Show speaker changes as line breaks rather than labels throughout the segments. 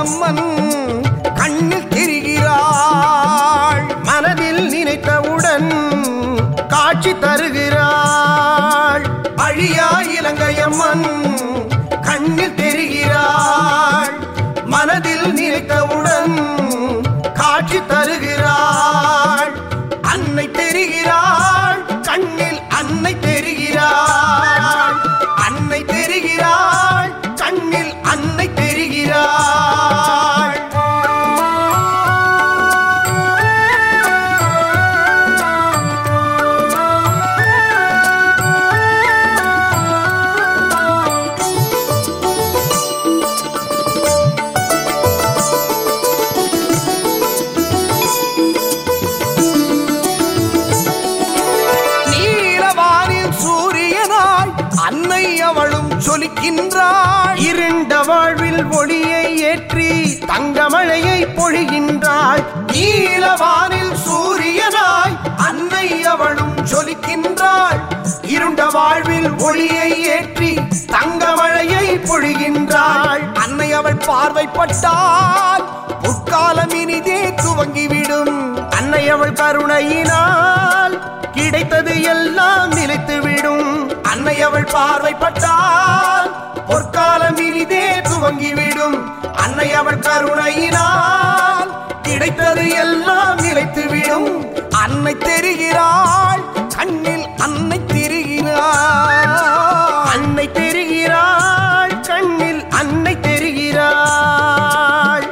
அம்மன் கண்ணில் தெரிகிறாள் மனதில் நினைத்தவுடன் காட்சி தருகிறாள் அழியா இலங்கையம்மன் கண்ணில் தெரிகிறாள் மனதில் நினைத்தவுடன் காட்சி தருகிறாள் அன்னை தெரிகிறாள் கண்ணில் அன்னை தெரிகிறாள் அன்னை தெரிகிறாள் கண்ணில் அன்னை தெரிகிறாள் நீலவானில் சூரியனாய் அன்னை அவளும் சொலிக்கின்றாள் இருண்ட வாழ்வில் ஒளியை ஏற்றி தங்கமழையை பொழிகின்றாள் நீலவானில் சூரியனாய் அன்னை அவளும் சொலிக்கின்றாள் இருண்ட வாழ்வில் ஒளியை ஏற்றி தங்கமழையை பொழிகின்றாள் அன்னை அவள் பார்வைப்பட்டால் முற்காலம் இனிதே துவங்கிவிடும் அன்னை அவள் கருணையினால் கிடைத்தது எல்லாம் நிலைத்துவிடும் அன்னை அவள் பார்வைப்பட்டால் பொற்காலம் இனிதே துவங்கிவிடும் அன்னை அவள் கருணையினால் கிடைத்தது எல்லாம் நிலைத்துவிடும் அன்னை தெரிகிறாள் கண்ணில் அன்னை தெரிகிறாள் அன்னை தெரிகிறாள் கண்ணில் அன்னை தெரிகிறாள்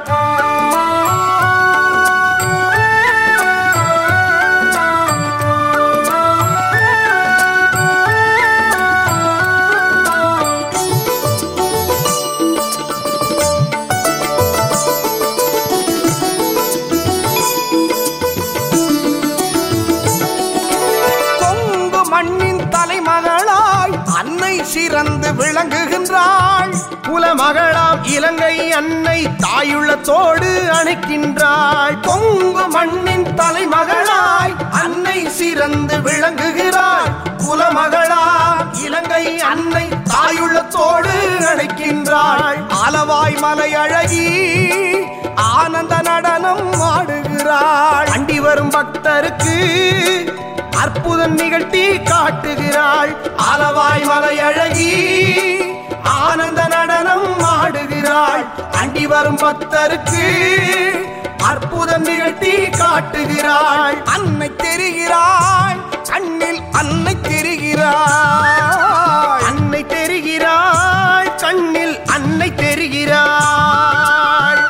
கொங்கு மண்ணின் தலைமகளாய் அன்னை சிறந்து விளங்குகின்றாள் குலமகளாம் இலங்கை அன்னை தாயுள்ளத்தோடு அணைக்கின்றாள் கொங்கு மண்ணின் தலைமகளாய் அன்னை சிறந்து விளங்குகிறாள் குலமகளாம் இலங்கை அன்னை தாயுள்ளத்தோடு அணைக்கின்றாள் ஆலவாய் மலை அழகி ஆனந்த நடனம் ஆடுகிறாள் அண்டி வரும் பக்தருக்கு அற்புதம் நிகழ்த்தி காட்டுகிறாள் ஆலவாய் மலை அழகி ஆனந்த நடனம் ஆடுகிறாள் அண்டி வரும் பக்தருக்கு அற்புதம் நிகழ்த்தி காட்டுகிறாள் அன்னை தெரிகிறாள் கண்ணில் அன்னை தெரிகிறாள் அன்னை தெரிகிறாள் கண்ணில் அன்னை தெரிகிறாள்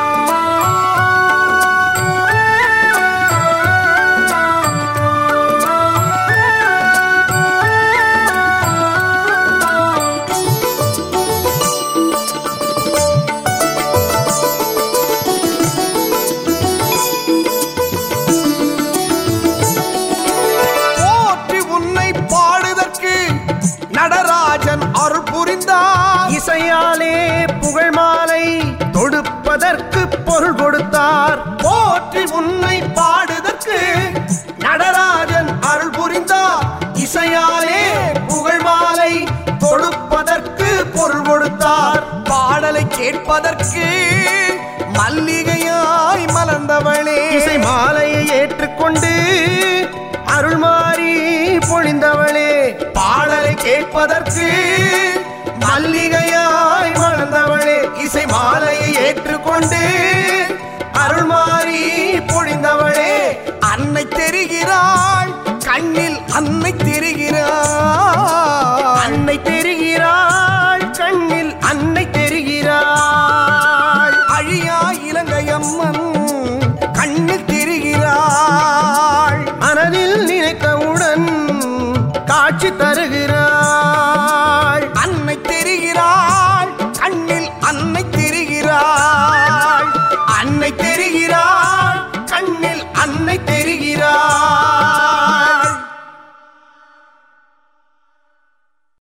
போற்றி உன்னை பாடுதற்கு நடராஜன் அருள் புரிந்தார் இசையாலே புகழ் மாலை தொடுப்பதற்கு பொருள் கொடுத்தார் போற்றி உன்னை பாடுதற்கு நடராஜன் அருள் புரிந்தார் இசையாலே புகழ் மாலை தொடுப்பதற்கு பொருள் கொடுத்தார் பாடலை கேட்பதற்கு மல்லிகையாய் மலர்ந்தவளே இசை மாலையை ஏற்றுக்கொண்டு அருள் மாறி பொழிந்தவளே பாடலை கேட்பதற்கு மல்லிகையாய் மலர்ந்தவளே இசை மாலையை ஏற்றுக்கொண்டு அருள் மாறி பொழிந்தவளே அன்னை தெரிகிறாள் கண்ணில் அன்னை தெரிகிறாள் அன்னை தெரிகிறாள்